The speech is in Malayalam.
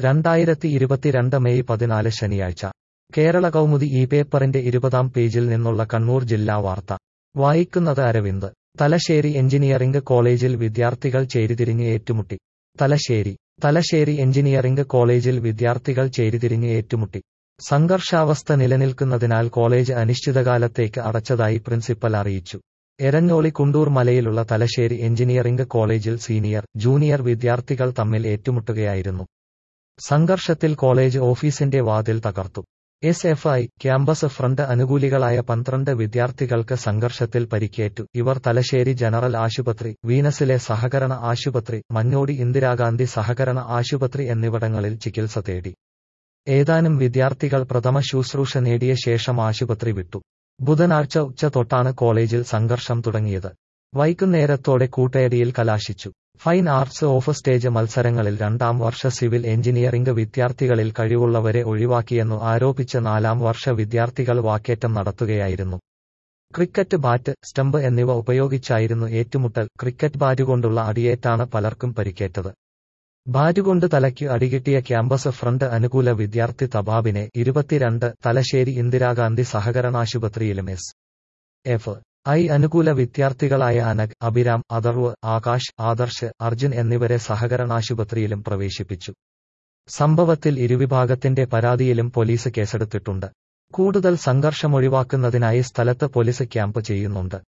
രണ്ടായിരത്തി ഇരുപത്തിരണ്ട് മെയ് പതിനാല് ശനിയാഴ്ച കേരള കൗമുദി ഈ പേപ്പറിന്റെ ഇരുപതാം പേജിൽ നിന്നുള്ള കണ്ണൂർ ജില്ലാ വാർത്ത വായിക്കുന്നത് അരവിന്ദ് തലശ്ശേരി എഞ്ചിനീയറിംഗ് കോളേജിൽ വിദ്യാർത്ഥികൾ ചേരിതിരിഞ്ഞ് ഏറ്റുമുട്ടി തലശ്ശേരി തലശ്ശേരി എഞ്ചിനീയറിംഗ് കോളേജിൽ വിദ്യാർത്ഥികൾ ചേരിതിരിഞ്ഞ് ഏറ്റുമുട്ടി സംഘർഷാവസ്ഥ നിലനിൽക്കുന്നതിനാൽ കോളേജ് അനിശ്ചിതകാലത്തേക്ക് അടച്ചതായി പ്രിൻസിപ്പൽ അറിയിച്ചു എരഞ്ഞോളി കുണ്ടൂർ മലയിലുള്ള തലശ്ശേരി എഞ്ചിനീയറിംഗ് കോളേജിൽ സീനിയർ ജൂനിയർ വിദ്യാർത്ഥികൾ തമ്മിൽ ഏറ്റുമുട്ടുകയായിരുന്നു സംഘർഷത്തിൽ കോളേജ് ഓഫീസിന്റെ വാതിൽ തകർത്തു S F I campus front അനുകൂലികളായ പന്ത്രണ്ട് വിദ്യാർത്ഥികൾക്ക് സംഘർഷത്തിൽ പരിക്കേറ്റു ഇവർ തലശ്ശേരി ജനറൽ ആശുപത്രി വീനസിലെ സഹകരണ ആശുപത്രി മഞ്ഞോടി ഇന്ദിരാഗാന്ധി സഹകരണ ആശുപത്രി എന്നിവിടങ്ങളിൽ ചികിത്സ തേടി ഏതാനും വിദ്യാർത്ഥികൾ പ്രഥമ ശുശ്രൂഷ നേടിയ ശേഷം ആശുപത്രി വിട്ടു ബുധനാഴ്ച ഉച്ച തൊട്ടാണ് കോളേജിൽ സംഘർഷം തുടങ്ങിയത് വൈകുന്നേരത്തോടെ കൂട്ടയടിയിൽ കലാശിച്ചു ഫൈൻ ആർട്സ് ഓഫ് സ്റ്റേജ് മത്സരങ്ങളിൽ രണ്ടാം വർഷ സിവിൽ എഞ്ചിനീയറിംഗ് വിദ്യാർത്ഥികളിൽ കഴിവുള്ളവരെ ഒഴിവാക്കിയെന്നു ആരോപിച്ച് നാലാം വർഷ വിദ്യാർത്ഥികൾ വാക്കേറ്റം നടത്തുകയായിരുന്നു ക്രിക്കറ്റ് ബാറ്റ് സ്റ്റമ്പ് എന്നിവ ഉപയോഗിച്ചായിരുന്നു ഏറ്റുമുട്ടൽ ക്രിക്കറ്റ് ബാറ്റുകൊണ്ടുള്ള അടിയേറ്റാണ് പലർക്കും പരിക്കേറ്റത് ബാറ്റുകൊണ്ട് തലയ്ക്ക് അടികിട്ടിയ ക്യാമ്പസ് ഫ്രണ്ട് അനുകൂല വിദ്യാർത്ഥി തബാബിനെ ഇരുപത്തിരണ്ട് തലശ്ശേരി ഇന്ദിരാഗാന്ധി സഹകരണാശുപത്രിയിലും എസ് എഫ് ഐ അനുകൂല വിദ്യാർത്ഥികളായ അനഗ് അഭിരാം അഥർവ് ആകാശ് ആദർശ് അർജുൻ എന്നിവരെ സഹകരണാശുപത്രിയിലും പ്രവേശിപ്പിച്ചു സംഭവത്തിൽ ഇരുവിഭാഗത്തിന്റെ പരാതിയിലും പോലീസ് കേസെടുത്തിട്ടുണ്ട് കൂടുതൽ സംഘർഷമൊഴിവാക്കുന്നതിനായി സ്ഥലത്ത് പോലീസ് ക്യാമ്പ് ചെയ്യുന്നുണ്ട്